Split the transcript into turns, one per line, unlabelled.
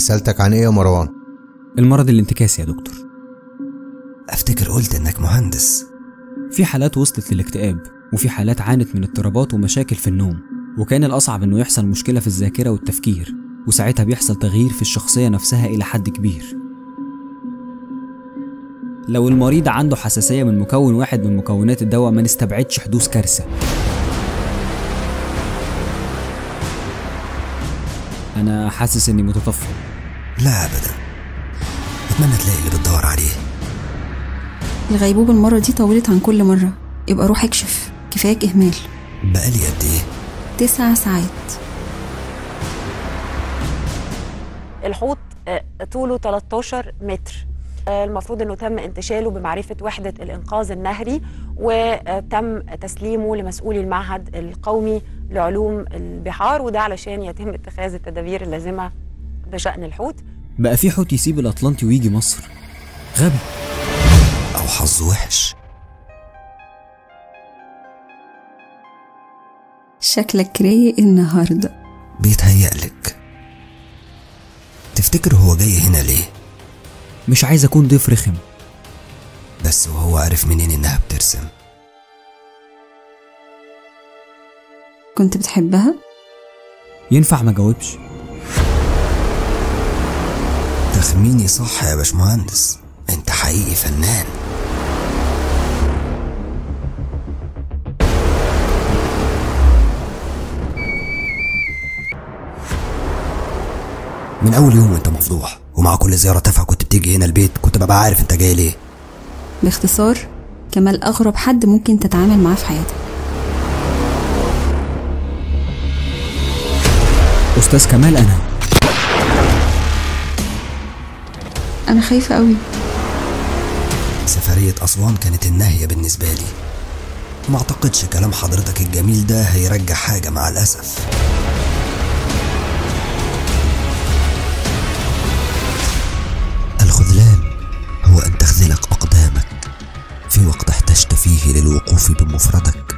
رسالتك عن ايه يا مروان
المرض الانتكاسي يا دكتور
افتكر قلت انك مهندس
في حالات وصلت للاكتئاب وفي حالات عانت من اضطرابات ومشاكل في النوم وكان الأصعب إنه يحصل مشكلة في الذاكرة والتفكير وساعتها بيحصل تغيير في الشخصية نفسها إلى حد كبير لو المريض عنده حساسية من مكون واحد من مكونات الدواء ما نستبعدش حدوث كارثة أنا حاسس إني متطفل
لا ابدا اتمنى تلاقي اللي بتدور عليه
الغيبوبة المرة دي طولت عن كل مرة يبقى روح اكشف كفاية إهمال
بقالي قد ايه
تسع ساعات
الحوض آه، طوله 13 متر آه، المفروض انه تم انتشاله بمعرفه وحده الانقاذ النهري وتم تسليمه لمسؤولي المعهد القومي لعلوم البحار وده علشان يتم اتخاذ التدابير اللازمه بشان الحوت
بقى في حوت يسيب الأطلنطي ويجي مصر غبي
او حظ وحش
شكلك رايق النهاردة
بيتهيألك تفتكر هو جاي هنا ليه
مش عايز أكون ضيف رخم
بس وهو عارف منين انها بترسم
كنت بتحبها؟
ينفع ما جاوبش
تخميني صح يا باشمهندس انت حقيقي فنان من اول يوم وانت مفضوح ومع كل زياره تافهه كنت بتيجي هنا البيت كنت ببقى عارف انت جاي ليه
باختصار كمال أغرب حد ممكن تتعامل معاه في حياتك
أستاذ كمال أنا
أنا خايفة قوي
سفريه اسوان كانت النهايه بالنسبه لي ما اعتقدش كلام حضرتك الجميل ده هيرجع حاجه مع الاسف الخذلان هو ان تخذلك اقدامك في وقت احتجت فيه للوقوف بمفردك